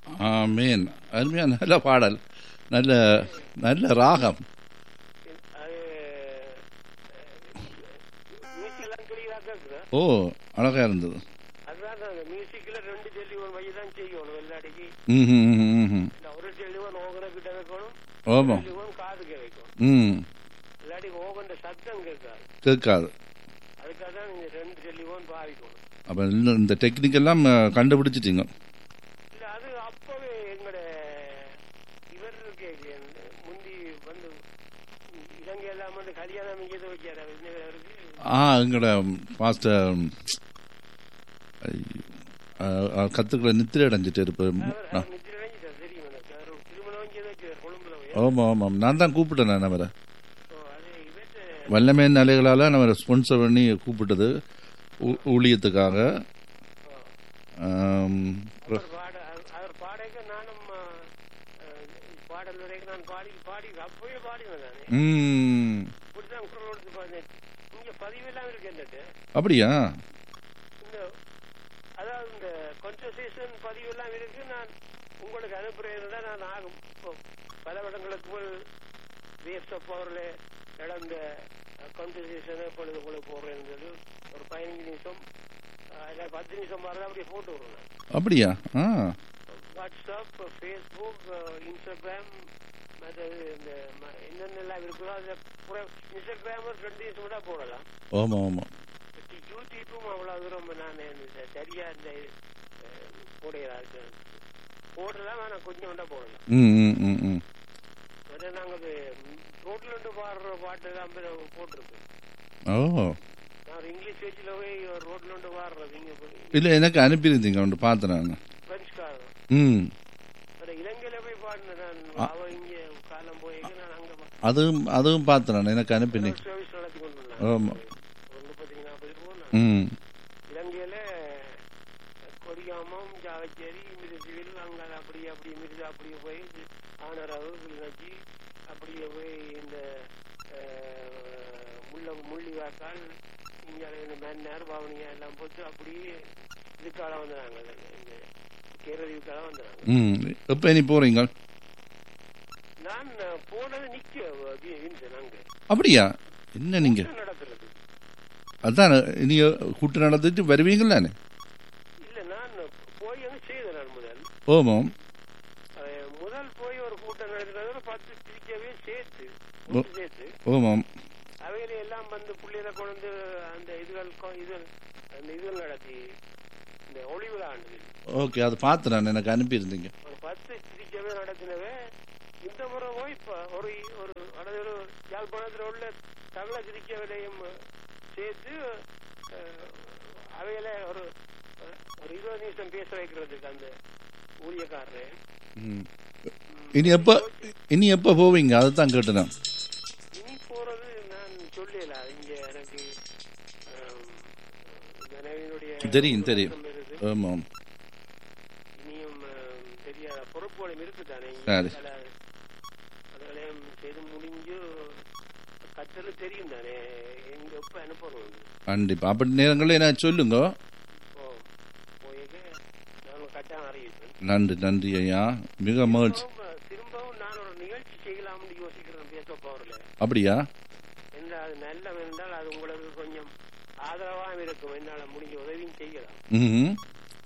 ஆமேன் அருமையா நல்ல பாடல் நல்ல நல்ல ராகம் அது மியூசிக் எல்லாம் கிளியரா கேக்குதா ஓ அழகா இருந்தது அதுதான் அந்த மியூசிக்ல ரெண்டு டெலிஃபோன் வழி தான் செய்யணும் எல்லாடிக்கு ம் ம், ம், ம், ம். இந்த ஒரு டெலிஃபோன் ஓகன கிட்ட வைக்கணும் ஆமாம் டெலிஃபோன் காதுக்கு வைக்கணும் ம் இல்லாட்டி ஓகன்ற சத்தம் கேட்காது கேட்காது அதுக்காக தான் நீங்க ரெண்டு டெலிஃபோன் பாவிக்கணும் அப்போ இன்னும் இந்த டெக்னிக் எல்லாம் அஹ், கண்டுபிடிச்சிட்டீங்க இல்ல அது அப்பவே எங்கட இவர் இருக்கே இல்லையா, இந்த முந்தி வந்து இலங்கை எல்லாம் வந்து கல்யாணம் இங்கே வைக்காரு அவர் என்ன இருக்கு ஆ எங்களோட பாஸ்டர் கத்துக்களை நித்திரை அடைஞ்சிட்டு இருப்பார் அவர் அவர் நித்திரை அடைஞ்சிட்டார் தெரியும் எனக்கு அவர் திருமணம் இங்கே வச்சார் கொழும்புல போய் ஆமாம் ஆமாம் நான் தான் கூப்பிட்டேன் நான் அவரை ஓ, அது இவர்கிட்ட வல்லமே நிலைகளால் நம்ம ஸ்பான்சர் பண்ணி கூப்பிட்டது ஊ- ஊழியத்துக்காக ஆம், அவர் பாட அவர்- அவர் பாடைக்கு நானும் ஆ, ஆ, பாடல் வரைக்கும் நான் பாடி பாடி அப்பவே பாடினேன் நானே ம் இப்படிதான் குரல் கொடுத்து பாடினேன் இங்க பதிவெல்லாம் இருக்கு என்னட்டு அப்படியா இந்த அதாவது இந்த கான்வர்சேஷன் பதிவெல்லாம் இருக்கு நான் உங்களுக்கு அனுப்புறேன் நான் ஆகும் இப்போ பல இடங்களுக்கு போல் வேஸ்ட் ஆஃப் பவர்ல நடந்த கான்வர்சேஷனை இப்பொழுது உங்களுக்கு போடுறேன்னு சொல்லி ஒரு பதினஞ்சு நிமிஷம் ஆ, இல்ல பத்து நிமிஷம் மாதிரி அப்படியே போட்டு விடுறேன் நான். அப்படியா ஆ வாட்ஸ்அப் ஃபேஸ்புக் இன்ஸ்டாகிராம் மற்றது இந்த ம- என்னென்னலாம் இருக்குதோ அதில் பூரா இன்ஸ்டாகிராம் ரெண்டு நிமிஷம் கூட போடலாம் ஆமாம் ஆமாம் யூடியூப்பும் அவ்வளோ தூரம் நான் இந்த சரியா இந்த அஹ், போடையா இருக்கு போடலாம் ஆனால் கொஞ்சம் வேண்டாம் போடலாம் ம் ம் ம் ம் ஏன்னா நாங்கள் ரோட்ல இருந்து பாடுற பாட்டு எல்லாம் போட்டிருக்கு ஓ நான் இங்கிலீஷ் பேச்சில் போய் ரோட்ல இருந்து பாடுறது இங்கே போய் இல்லை எனக்கு அனுப்பியிருந்தீங்க ஒன்று பார்த்தேன் நான் பிரெஞ்சுக்காரன் ம் அப்புறம் இலங்கையில போய் பாடினேன் நான் அவ இங்கே காலம் போய் நான் அங்கே அதுவும் அதுவும் பார்த்தேன் நான் எனக்கு அனுப்பினீங்க சர்வீஸ் நடத்தி கொண்டு ஆமா. ஒரு முப்பத்தி நாற்பது போனேன் ம் இலங்கையில கொடியாமம் ஜாவச்சேரி மிருசுவில் அங்கே அப்படியே அப்படியே மிருது அப்படியே போய் ஆனரவு கிளிநொச்சி அப்படியே போய் இந்த அஹ், முள்ள முள்ளிவாக்கால் இங்கே இந்த மன்னார் பவனியா எல்லாம் போட்டு அப்படியே இதுக்கால வந்துடுறாங்க இந்த கேரளீவுக்கால வந்துடுறாங்க ம் எப்போ இனி போகிறீங்க நான் போனது நிக்க வின்சன் அங்கே அப்படியா என்ன நீங்கள் நடக்கிறது அதான் இனி கூட்டு நடந்துட்டு வருவீங்களானே இல்ல நான் போய் அங்க செய்தேன் நான் முதல் ஓமாம் அஹ் முதல் போய் ஒரு கூட்டம் நடத்தினது ஒரு பத்து திருச்சவே சேர்த்து கூட்டு சேர்த்து ஓமாம் அவையில எல்லாம் வந்து புள்ளையில கொண்டு அந்த இதுகள் கொ- இது அந்த இதுகள் நடத்தி இந்த ஒளி விழா ஆண்டு ஓகே அது பார்த்து நான் எனக்கு அனுப்பியிருந்தீங்க ஒரு பத்து திருச்சவே நடத்தினவே இந்த முறை போய் இப்ப ஒரு ஒரு அதாவது ஒரு யாழ்ப்பாணத்துல உள்ள தமிழ திருச்சவையிலையும் சேர்த்து அஹ், அவையில ஒரு ஒரு இருபது நிமிஷம் பேச வைக்கிறதுக்கு அந்த ஊழியக்காரரு ம் இனி எப்போ இனி எப்போ போவீங்க அதை தான் கேட்டேன் நான். இனி போறது நான் சொல்லல இங்க எனக்கு ஆம், மனைவியினுடைய தெரியும், தெரியும். வருத்தம் இருக்கு. ஆமாம் இனியும் ஆம், தெரியாத பொறுப்புகளும் இருக்குதானே சரி. அதனால அதெல்லாம் செய்து முடிஞ்சு கத்தல் தெரியும் தானே எங்க எப்ப அனுப்பணும் கண்டிப்பாக அப்படி நேரங்களில் என்ன சொல்லுங்க ஓ போயிட்டு நான் கட்டாயம் அறிவிப்பேன் நன்றி நன்றி ஐயா மிக மகிழ்ச்சி திரும்பவும் திரும்பவும் நான் ஒரு நிகழ்ச்சி செய்யலாம்னு யோசிக்கிறேன் பேச போறல அப்படியா என்ன அது நல்ல என்றால் அது உங்களுக்கு கொஞ்சம் ஆதரவாக இருக்கும் என்னால முடிஞ்ச உதவியும் செய்யலாம் ம்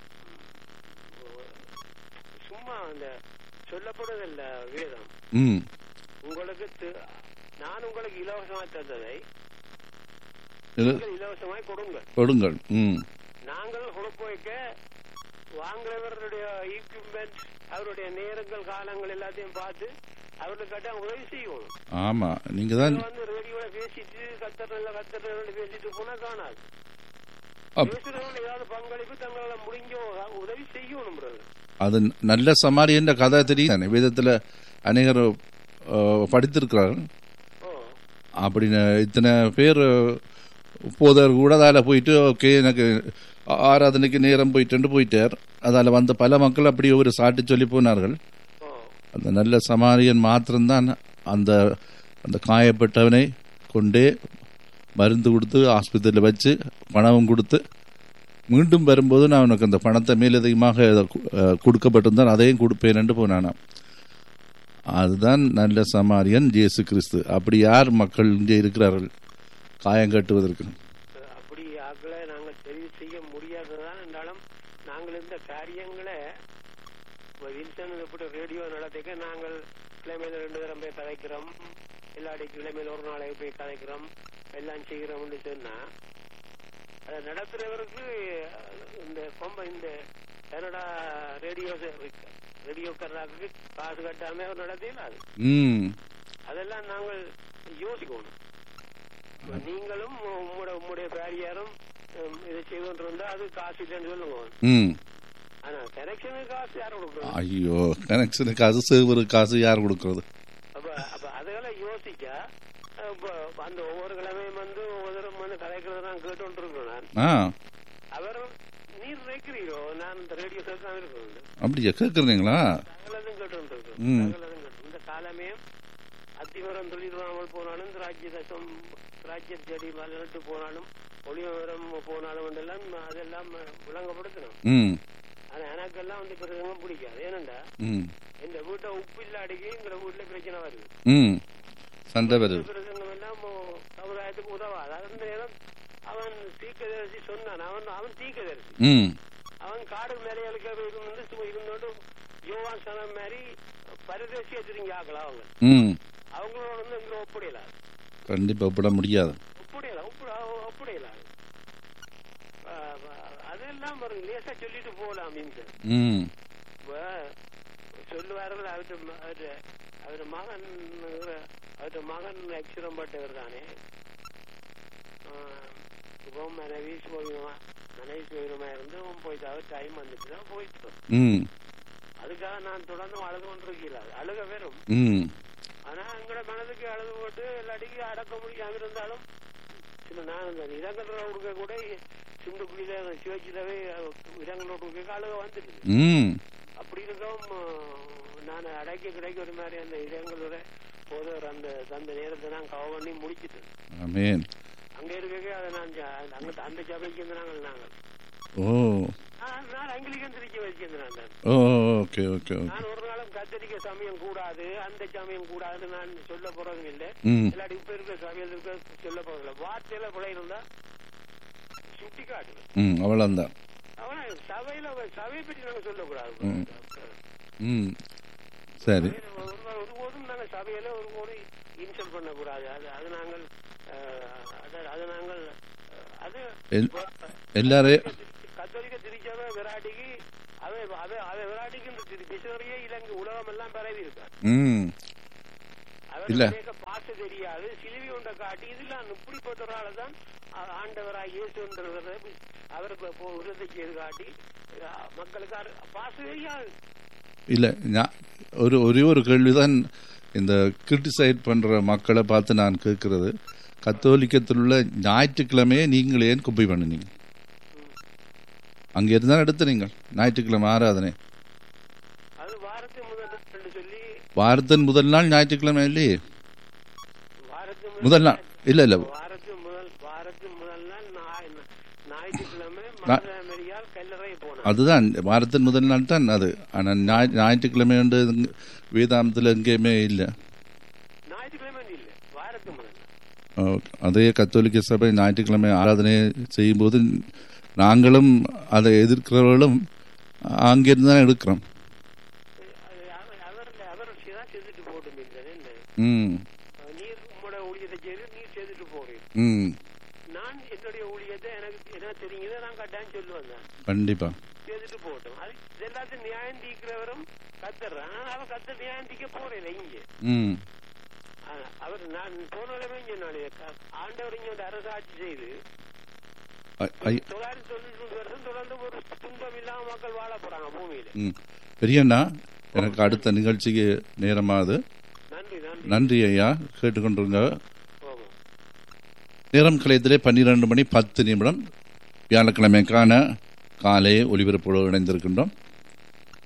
சும்மா அந்த சொல்லப்படுவதில்ல வேதம் ம் உங்களுக்கு தி- நான் உங்களுக்கு இலவசமாய் தந்ததை இது நீங்கள் இலவசமாய் கொடுங்க கொடுங்கள் ம் நாங்கள் கொடுக்க வைக்க வாங்குறவருடைய ஈக்விப்மெண்ட் அவருடைய நேரங்கள் காலங்கள் எல்லாத்தையும் பார்த்து அவர்களுக்கு கட்டாயம் உதவி செய்யணும் ஆமாம் நீங்கள் தான் இதை வந்து ரேடியோல பேசிட்டு கத்தரில் கத்தரில் பேசிட்டு போனா காணாது அப்- பேசுறவங்க ஏதாவது பங்களிப்பு தங்களால முடிஞ்ச உதவி செய்யணும் brother. அது நல்ல சமாரியன்ற கதை தெரியும் தானே வேதத்தில் அநேகர் அஹ், படித்திருக்கிறார்கள் ஓ அப்படின்னு இத்தனை பேர் போதவர் கூட அதில் போயிட்டு ஓகே எனக்கு ஆ- ஆராதனைக்கு நேரம் போயிட்டு போயிட்டார் அதில் வந்த பல மக்கள் அப்படி ஒரு சாட்டி சொல்லி போனார்கள் ஓ அந்த நல்ல சமாரியன் மாத்திரம்தான் அந்த அந்த காயப்பட்டவனை கொண்டே மருந்து கொடுத்து ஆஸ்பத்திரியில் வச்சு பணமும் கொடுத்து மீண்டும் வரும்போது நான் உனக்கு அந்த பணத்தை மேலதிகமாக அஹ், கொடுக்கப்பட்டிருந்தால் அதையும் கொடுப்பேன் போனானாம் அதுதான் நல்ல சமாரியன் இயேசு கிறிஸ்து அப்படி யார் மக்கள் இங்கே இருக்கிறார்கள் காயம் கட்டுவதற்கு அப்படி ஆக்களை நாங்கள் தெரிவு செய்ய முடியாததான் என்றாலும் நாங்கள் இந்த காரியங்களை இப்ப வில்சன் இப்படி ரேடியோ நடத்திக்க நாங்கள் கிழமையில ரெண்டு தரம் போய் கதைக்கிறோம் இல்லாட்டி கிழமையில ஒரு நாளைக்கு போய் கதைக்கிறோம் எல்லாம் செய்கிறோம்னு சொன்னா அதை நடத்துறவருக்கு இந்த கொம்ப இந்த கனடா ரேடியோ ரேடியோக்காரருக்கு காசு கட்டாம அவர் நடத்தினா அது ம் அதெல்லாம் நாங்கள் யோசிக்கணும் இப்ப நீங்களும் உம்மோட உம்முடைய பேரியாரும் உம், இதை செய்து கொண்டிருந்தா அது காசு இல்லைன்னு சொல்லுங்க ம் ஆனா கனெக்ஷனுக்கு காசு யாரும் கொடுக்கணும் ஐயோ கனெக்ஷனு காசு சேவரு காசு யார் கொடுக்கறது அப்ப அப்ப அதெல்லாம் யோசிச்சா அஹ், இப்ப அந்த ஒவ்வொரு கிழமையும் வந்து ஒவ்வொரு வந்து கதைக்கிறத நான் கேட்டு இருக்கிறோம் நான் ஆ அவர் நீர் நினைக்கிறீரோ நான் இந்த ரேடியோ சேர்த்தான் இருக்கிறேன் அப்படியா கேட்குறீங்களா சகலதும் கேட்டு இருக்கிறோம் ம். சகலதும் கேட்டு இந்த காலமே அத்திவரம் தொழிலாமல் போனாலும் ராஜ்ய தசம் ராஜ்ய செடி மலர்ந்து போனாலும் ஒளிவரம் போனாலும் எல்லாம் அதெல்லாம் விளங்கப்படுத்தணும் ம் ஆனா எனக்கெல்லாம் வந்து பிரசங்கம் பிடிக்காது ஏனண்டா ம் இந்த வீட்டை உப்பு இல்லாடிக்கு இந்த வீட்டுல பிரச்சனை வருது ம் சண்டை வருது பிரசங்கம் எல்லாம் மோ- சமுதாயத்துக்கு உதவாது அந்த நேரம் அவன் தீக்கதரிசி சொன்னான் அவன் அவன் தீக்கதரிசி ம் அவன் காடு மேலைகளுக்கு இருந்து சும்மா இருந்தோடு யோவான் சனம் மாதிரி பரதேசியா திரும்பி ஆக்கலாம் அவங்க ம் அவங்களோட வந்து இங்க ஒப்படையலாம் கண்டிப்பாக ஒப்பிட முடியாது ஒப்படையலாம் ஒப்ப- ஒப்படையலாம் அஹ் அதெல்லாம் ஒரு லேசா சொல்லிட்டு போகலாம் இந்த ம் இப்ப சொல்லுவார்கள் அவரு அவரு அவரு மகன் அவரு மகன் அக்ஷரம் பட்டவர் தானே ஆஹ் இப்போ மனைவி சுகமா மனைவி சுகமா இருந்து அவன் போயிட்டு அவர் டைம் வந்துட்டு தான் போயிட்டு ம் அதுக்காக நான் தொடர்ந்து அழுது கொண்டிருக்கல அழுக வெறும் ம் ஆனா எங்களோட மனதுக்கு அழுது போட்டு எல்லாடிக்கு அடக்க முடியாம இருந்தாலும் சில நான் இந்த இடங்கள் கொடுக்க கூட சிந்துக்குடியில சிவச்சிலவே இடங்கள் கொடுக்க அழுக வந்துட்டு ம் அப்படி இருக்கவும் நான் அடைக்க கிடைக்க ஒரு மாதிரி அந்த இடங்களோட போதவர் அந்த அந்த நேரத்தை நான் கவ பண்ணி முடிச்சிட்டு ஆமேன் அங்க இருக்கவே அதை நான் ஜ- அங்க அந்த சபைக்கு இருந்து நாங்கள் நாங்கள் ஓ நான் நான் அங்கிலிக்கன் திருச்சி வச்சிருந்தேன் நான் ஓ ஓகே ஓகே ஓகே நான் ஒரு நாளும் கத்தரிக்க சமயம் கூடாது அந்த சமயம் கூடாதுன்னு நான் சொல்ல போறதும் இல்லை ம் இல்லாட்டி இப்ப இருக்க சபையில் இருக்க சொல்ல போறதில்ல வார்த்தையில பிழை இருந்தா சுட்டி காட்டுது ம் அவ்வளோந்தான் அவனா சபையில சபையை பற்றி நாங்க சொல்லக்கூடாது ம். ம் சரி ஒரு- ஒருபோதும் நாங்கள் சபையில ஒருபோதும் இன்சல்ட் பண்ணக்கூடாது அது அது நாங்கள் அஹ், அது- அது நாங்கள் அஹ், அது எல் எல்லாரையும் கத்தோலிக்க திருச்சபை விராட்டிக்கு அவை அவை அவை விராட்டிக்கு இந்த திரு- மிஷனரியே இலங்கை உலகம் எல்லாம் பரவி இருக்கார் ம் இல்ல. அவருக்கு பாச தெரியாது சிலுவி உண்ட காட்டி இதெல்லாம் இப்படிப்பட்ட ஒரு ஆளை தான் ஆ- ஆண்டவராக இயேசுன்றவரை அவர் உலகத்தை செய்து காட்டி அஹ், மக்களுக்கு அரு- பாச தெரியாது இல்லை நான் ஒரு ஒரே ஒரு கேள்விதான் இந்த கிரிட்டிசைட் பண்ணுற மக்களை பார்த்து நான் கேட்கறது கத்தோலிக்கத்தில் உள்ள ஞாயிற்றுக்கிழமையே நீங்கள் ஏன் குப்பை பண்ணினீங்க அங்கே இருந்தால் எடுத்து நீங்கள் ஞாயிற்றுக்கிழமை ஆராதனை அது வாரத்தின் முதல் நாள் சொல்லி வாரத்தின் முதல் நாள் ஞாயிற்றுக்கிழமை இல்லையே வாரத்தின் முதல் நாள் இல்லை இல்லை வாரத்தின் முதல் வாரத்தின் முதல் நாள் ஞாய்- ஞாயிற்றுக்கிழமை மதுரையால் கல்லறை போனார் அதுதான் வாரத்தின் முதல் நாள் தான் அது ஆனால் ஞாய் ஞாயிற்றுக்கிழமை வந்து இங்க- வேதாந்தத்தில் எங்கேயுமே இல்லை ஞாயிற்றுக்கிழமை இல்ல வாரத்தின் முதல் நாள் அஹ், அதே கத்தோலிக்க சபை ஞாயிற்றுக்கிழமை ஆராதனை செய்யும்போது நாங்களும் அதை எதிர்க்கிறவர்களும் அங்கிருந்து தான் எடுக்கிறோம் அது அவர் அவர் அவர் தான் செய்துட்டு போட்டும் என்ன ம் நீர் உங்களோட ஊழியத்தை செய்து நீர் செய்துட்டு போறீர் ம் நான் என்னுடைய ஊழியத்தை எனக்கு என்ன தெரியுதோ நான் கட்டாயம் சொல்லுவேன் நான் கண்டிப்பாக செய்துட்டு போகட்டும் அது இது எல்லாத்தையும் நியாயம் தீக்கிறவரும் கத்துறான் ஆனா அவன் கத்த நியாயம் தீக்க போறேன் இங்க ம் ஆனா, அவர் நான் போனாலுமே சொன்னாலே ஆண்டவர் இங்க வந்து அரசாட்சி செய்து ஐ- ஐ- தொள்ளாயிரத்தி தொண்ணூத்தி மூணு வருஷம் தொடர்ந்து ஒரு துன்பம் இல்லாம மக்கள் வாழ போறாங்க பூமியில ம் பெரியண்ணா எனக்கு அடுத்த நிகழ்ச்சிக்கு நேரமாகுது நன்றி நன்றி நன்றி ஐயா கேட்டுக்கொண்டிருங்க போவோம் நேரம் கலையத்திலே பன்னிரண்டு மணி பத்து நிமிடம் வியாழக்கிழமைக்கான காலை ஒலிபரப்போடு இணைந்திருக்கின்றோம்